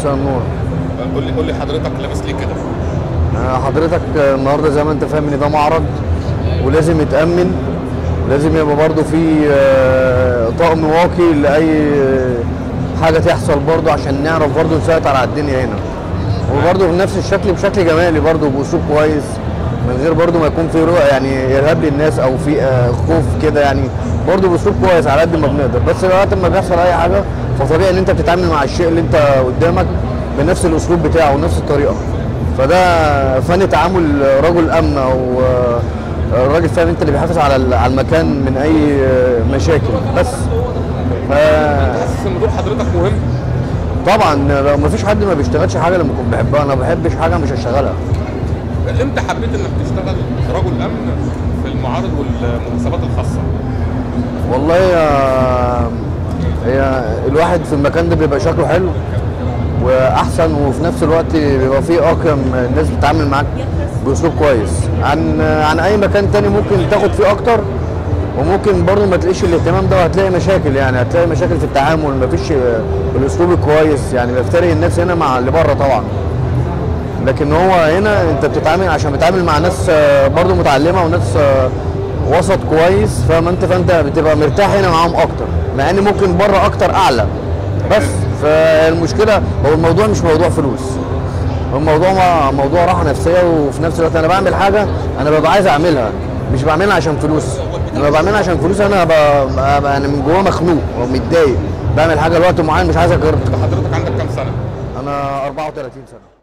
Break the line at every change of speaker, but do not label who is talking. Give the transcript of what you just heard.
مساء النور
قول لي قول لي حضرتك لابس ليه كده
آه، حضرتك آه، النهارده زي ما انت فاهم ان ده معرض ولازم يتامن ولازم يبقى برضه في آه، طقم واقي لاي آه، حاجه تحصل برضه عشان نعرف برضه نسيطر على الدنيا هنا وبرضه بنفس الشكل بشكل جمالي برضه باسلوب كويس من غير برضه ما يكون في رؤى يعني ارهاب للناس او في آه، خوف كده يعني برضه باسلوب كويس على قد ما بنقدر بس وقت ما بيحصل اي حاجه فطبيعي ان انت بتتعامل مع الشيء اللي انت قدامك بنفس الاسلوب بتاعه ونفس الطريقه فده فن تعامل رجل امن او آه، الراجل فاهم انت اللي بيحافظ على ال- على المكان من اي آه، مشاكل بس ف
حاسس ان دور حضرتك مهم
طبعا لو ما فيش حد ما بيشتغلش حاجه لما يكون بيحبها انا ما بحبش حاجه مش هشتغلها
امتى حبيت انك تشتغل رجل امن في المعارض والمناسبات الخاصه
والله يا- هي الواحد في المكان ده بيبقى شكله حلو واحسن وفي نفس الوقت بيبقى فيه اقيم الناس بتتعامل معاك باسلوب كويس عن عن اي مكان تاني ممكن تاخد فيه اكتر وممكن برضه ما تلاقيش الاهتمام ده وهتلاقي مشاكل يعني هتلاقي مشاكل في التعامل مفيش الاسلوب الكويس يعني بيفترق الناس هنا مع اللي بره طبعا لكن هو هنا انت بتتعامل عشان بتتعامل مع ناس آه، برضو متعلمه وناس آه، وسط كويس فما انت فانت بتبقى مرتاح هنا معاهم اكتر مع ان ممكن بره اكتر اعلى بس فالمشكله هو الموضوع مش موضوع فلوس هو الموضوع ما- موضوع راحه نفسيه وفي نفس الوقت انا بعمل حاجه انا ببقى عايز اعملها مش بعملها عشان فلوس انا بعملها عشان فلوس انا ب- ب- انا من جوه مخنوق ومتضايق بعمل حاجه لوقت معين مش عايز اكرر
حضرتك عندك كام سنه
انا 34 سنه